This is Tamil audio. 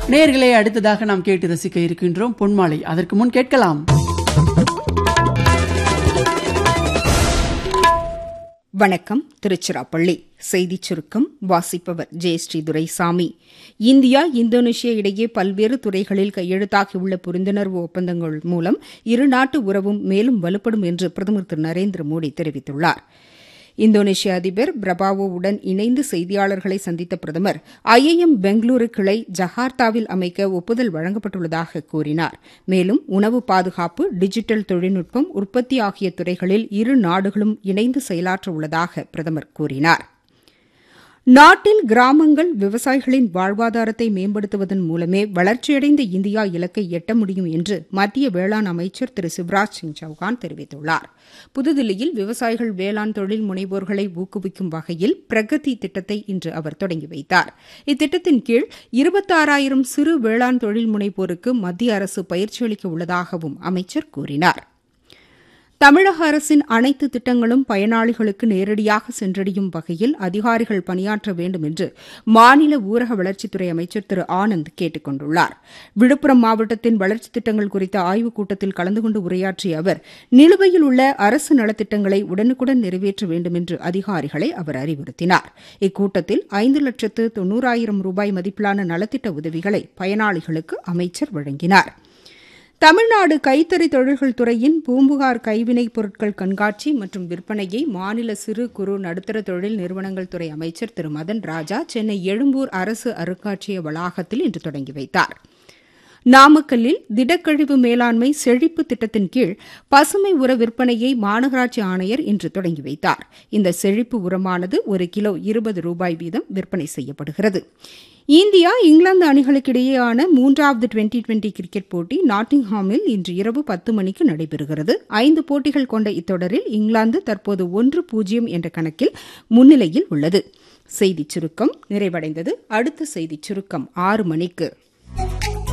நேர்களே அடுத்ததாக நாம் கேட்டு ரசிக்க இருக்கின்றோம் பொன்மாலை அதற்கு முன் கேட்கலாம் வணக்கம் திருச்சிராப்பள்ளி செய்திச் சுருக்கம் வாசிப்பவர் ஜெயஸ்ரீ துரைசாமி இந்தியா இந்தோனேஷியா இடையே பல்வேறு துறைகளில் கையெழுத்தாகியுள்ள புரிந்துணர்வு ஒப்பந்தங்கள் மூலம் இருநாட்டு உறவும் மேலும் வலுப்படும் என்று பிரதமர் திரு நரேந்திர மோடி தெரிவித்துள்ளார் இந்தோனேஷிய அதிபர் பிரபாவோவுடன் இணைந்து செய்தியாளர்களை சந்தித்த பிரதமர் ஐஐஎம் பெங்களூரு கிளை ஜகார்த்தாவில் அமைக்க ஒப்புதல் வழங்கப்பட்டுள்ளதாக கூறினார் மேலும் உணவு பாதுகாப்பு டிஜிட்டல் தொழில்நுட்பம் உற்பத்தி ஆகிய துறைகளில் இரு நாடுகளும் இணைந்து செயலாற்ற உள்ளதாக பிரதமர் கூறினார் நாட்டில் கிராமங்கள் விவசாயிகளின் வாழ்வாதாரத்தை மேம்படுத்துவதன் மூலமே வளர்ச்சியடைந்த இந்தியா இலக்கை எட்ட முடியும் என்று மத்திய வேளாண் அமைச்சர் திரு சிவராஜ் சிங் சௌகான் தெரிவித்துள்ளார் புதுதில்லியில் விவசாயிகள் வேளாண் தொழில் முனைவோர்களை ஊக்குவிக்கும் வகையில் பிரகதி திட்டத்தை இன்று அவர் தொடங்கி வைத்தார் இத்திட்டத்தின் கீழ் இருபத்தாறாயிரம் சிறு வேளாண் தொழில் முனைவோருக்கு மத்திய அரசு பயிற்சி அளிக்க உள்ளதாகவும் அமைச்சர் கூறினார் தமிழக அரசின் அனைத்து திட்டங்களும் பயனாளிகளுக்கு நேரடியாக சென்றடையும் வகையில் அதிகாரிகள் பணியாற்ற வேண்டும் என்று மாநில ஊரக வளர்ச்சித்துறை அமைச்சர் திரு ஆனந்த் கேட்டுக் கொண்டுள்ளார் விழுப்புரம் மாவட்டத்தின் வளர்ச்சித் திட்டங்கள் குறித்த ஆய்வுக் கூட்டத்தில் கலந்து கொண்டு உரையாற்றிய அவர் நிலுவையில் உள்ள அரசு நலத்திட்டங்களை உடனுக்குடன் நிறைவேற்ற வேண்டும் என்று அதிகாரிகளை அவர் அறிவுறுத்தினார் இக்கூட்டத்தில் ஐந்து லட்சத்து தொன்னூறாயிரம் ரூபாய் மதிப்பிலான நலத்திட்ட உதவிகளை பயனாளிகளுக்கு அமைச்சர் வழங்கினாா் தமிழ்நாடு கைத்தறி தொழில்கள் துறையின் பூம்புகார் கைவினைப் பொருட்கள் கண்காட்சி மற்றும் விற்பனையை மாநில சிறு குறு நடுத்தர தொழில் நிறுவனங்கள் துறை அமைச்சர் திரு மதன் ராஜா சென்னை எழும்பூர் அரசு அருங்காட்சியக வளாகத்தில் இன்று தொடங்கி வைத்தார் நாமக்கல்லில் திடக்கழிவு மேலாண்மை செழிப்பு திட்டத்தின் கீழ் பசுமை உர விற்பனையை மாநகராட்சி ஆணையர் இன்று தொடங்கி வைத்தார் இந்த செழிப்பு உரமானது ஒரு கிலோ இருபது ரூபாய் வீதம் விற்பனை செய்யப்படுகிறது இந்தியா இங்கிலாந்து அணிகளுக்கிடையேயான மூன்றாவது டுவெண்டி டுவெண்டி கிரிக்கெட் போட்டி நாட்டிங்ஹாமில் இன்று இரவு பத்து மணிக்கு நடைபெறுகிறது ஐந்து போட்டிகள் கொண்ட இத்தொடரில் இங்கிலாந்து தற்போது ஒன்று பூஜ்ஜியம் என்ற கணக்கில் முன்னிலையில் உள்ளது செய்திச் சுருக்கம் நிறைவடைந்தது அடுத்த செய்திச் சுருக்கம் ஆறு மணிக்கு